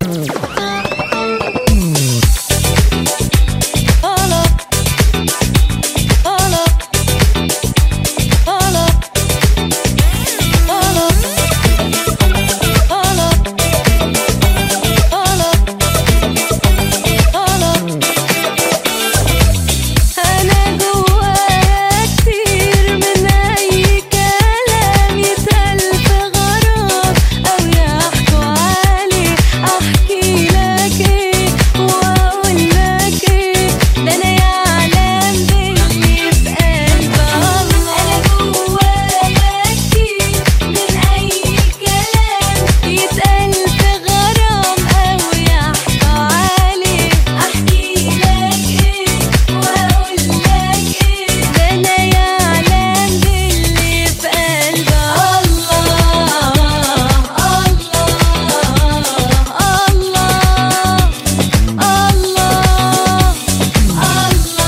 أنا جوايا كتير من أي كلام يتقال في غرام أو يحكوا عليه أحكي لك إيه وأقول لك إيه ده أنا يعلم باللي في قلب الله أنا جوايا كتير من أي كلام يتقال في غرام أو يحكوا عليه أحكي لك إيه وأقول لك إيه ده أنا يعلم باللي في قلب الله الله الله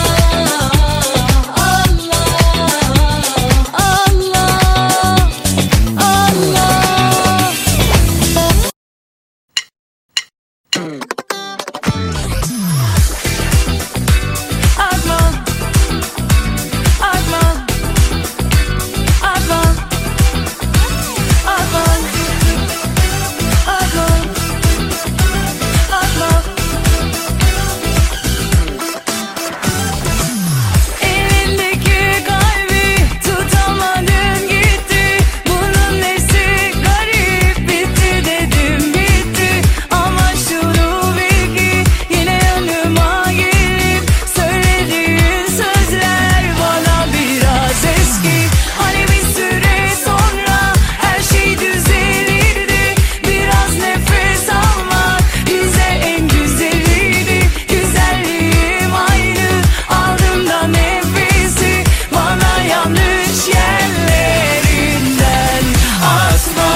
Elindeki kalbi tutamadım gitti Bunun nesi garip bitti dedim bitti Ama şunu bil ki yine yanıma gelip Söylediğin sözler bana biraz eski Hani bir süre sonra her şey düzelirdi Biraz nefes almak bize en güzeliydi Güzelliğim aynı aldım da nefesi Bana yanlış yerlerinden asma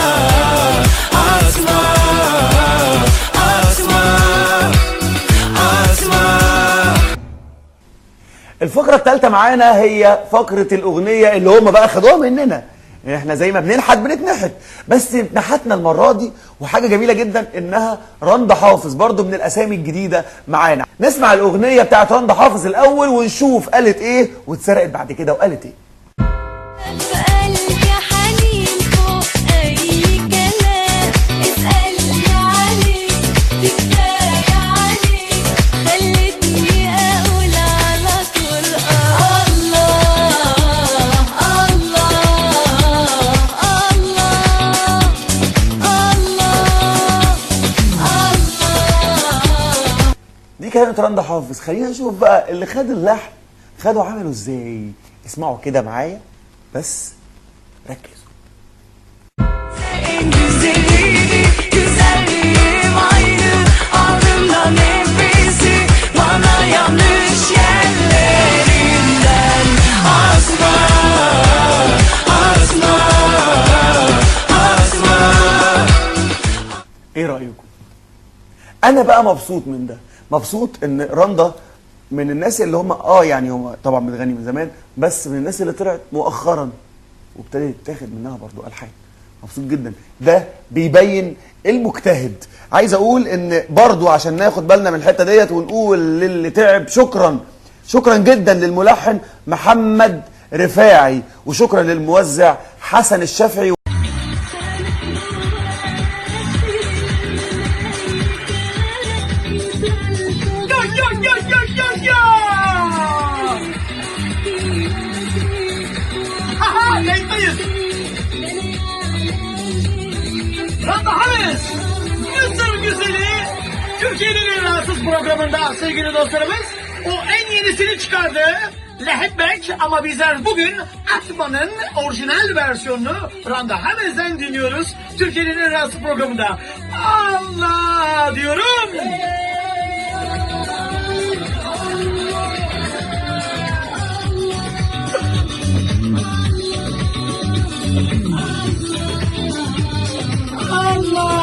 Asma Asma Asma الفقرة الثالثة معانا هي فقرة الأغنية اللي هم بقى خدوها مننا احنا زي ما بننحت بنتنحت بس نحتنا المرة دي وحاجة جميلة جدا انها رندا حافظ برضو من الاسامي الجديدة معانا نسمع الأغنية بتاعت رندا حافظ الأول ونشوف قالت ايه واتسرقت بعد كده وقالت ايه في قلبي حنين فوق أي كلام اسألني عليك دي كفاية عليك خلتني أقول على طول آه الله الله الله الله دي كانت رندا حافظ خلينا نشوف بقى اللي خد اللحن خدوا عملوا ازاي اسمعوا كده معايا بس ركزوا En güzeliydi, güzelliğim aynı Aldım da nefesi bana yanlış yerlerinden Asma, asma, asma ايه رايكم انا بقى مبسوط من ده مبسوط ان رندا من الناس اللي هم اه يعني هم طبعا بتغني من زمان بس من الناس اللي طلعت مؤخرا وابتدت تاخد منها برضو الحان مبسوط جدا ده بيبين المجتهد عايز اقول ان برضو عشان ناخد بالنا من الحته ديت ونقول للي تعب شكرا شكرا جدا للملحن محمد رفاعي وشكرا للموزع حسن الشافعي Yo, yo, yo, yo, yo, yo! Aha, kayıttayız. Randa Hames, Mısır Güzeli, Türkiye'nin en rahatsız programında sevgili dostlarımız, o en yenisini çıkardı. Lehebek ama bizler bugün Atman'ın orijinal versiyonunu Randa Hames'den dinliyoruz. Türkiye'nin en rahatsız programında. Allah diyorum. Allah